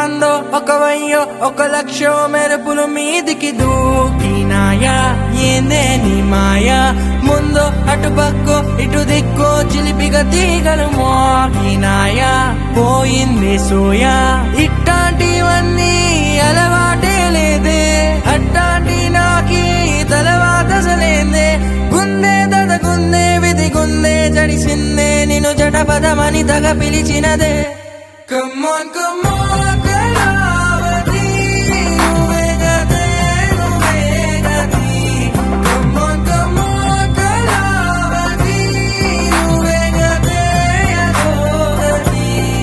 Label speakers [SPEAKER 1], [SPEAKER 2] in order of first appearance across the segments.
[SPEAKER 1] వందో ఒక వయ్యో ఒక లక్షో మెరుపులు మీదికి దూకినాయా ఏందే నీ మాయా ముందు అటు పక్కో ఇటు దిక్కో చిలిపిగా తీగలు మోగినాయా పోయింది సోయా ఇట్టాంటివన్నీ అలవాటే లేదే అట్టాంటి నాకి తలవాత సలేందే గుందే దద గుందే విధి గుందే జడిసిందే నిన్ను జటపదమని తగ పిలిచినదే కమ్మోన్ కమ్మోన్ కళావతి నువ్వే గతే నువ్వే గతి కమ్మోన్ కమ్మోన్ కళావతి నువ్వే గతే అదోగతి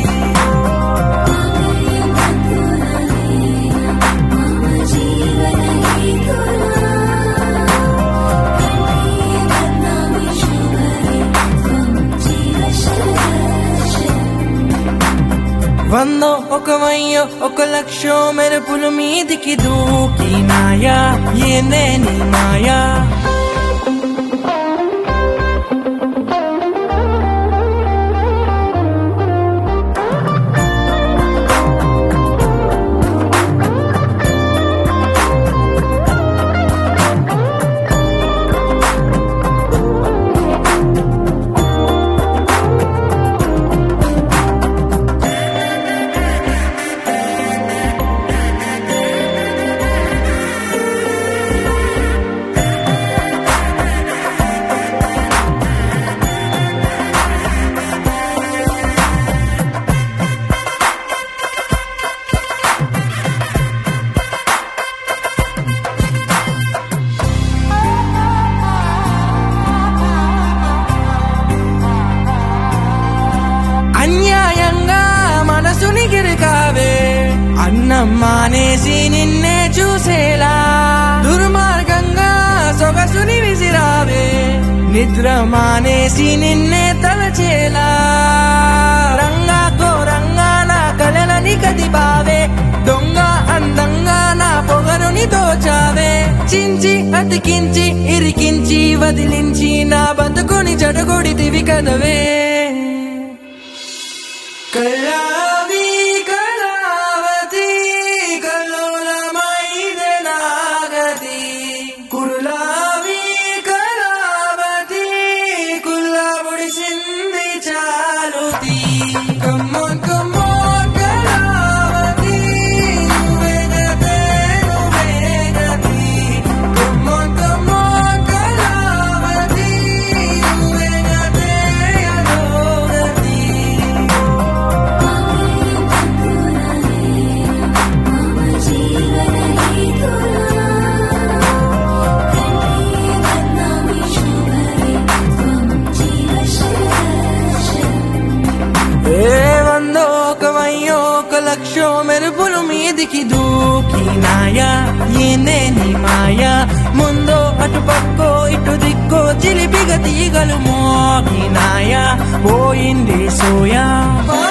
[SPEAKER 1] వందో ఒక వయ్యో ఒక లక్షో మెరుపులు మీదికి దూకినాయా ఏందే నీ మాయా అన్యాయంగా మనసుని గిరికావే అన్నం మానేసి నిన్నే చూసేలా దుర్మార్గంగా సొగసుని విసిరావే నిద్ర మానేసి నిన్నే తలచేలా రంగా ఘోరంగా నా కలలని కదిపావే దొంగ అందంగా నా పొగరుని దోచావే చించి అతికించి ఇరికించి వదిలించి నా బతుకుని చెడగొడితివి కదవే కళావి కళావతి కల్లోలమైదే నాగతి కురులావి కళావతి కుల్లబుడిసింది చాలుతి కమ్మోన్ కమ్మోన్ కళావతి నువ్వే గతే నువ్వే గతి కమ్మోన్ కమ్మోన్ కళావతి నువ్వే గతే అదోగతి ఏ వందో ఒక వయ్యో ఒక లక్షో మెరుపులు మీదికి దూకినాయా ఏందే నీ మాయా ముందో అటు పక్కో ఇటు దిక్కో చిలిపిగ తీగలు మోగినాయా పోయింది సోయా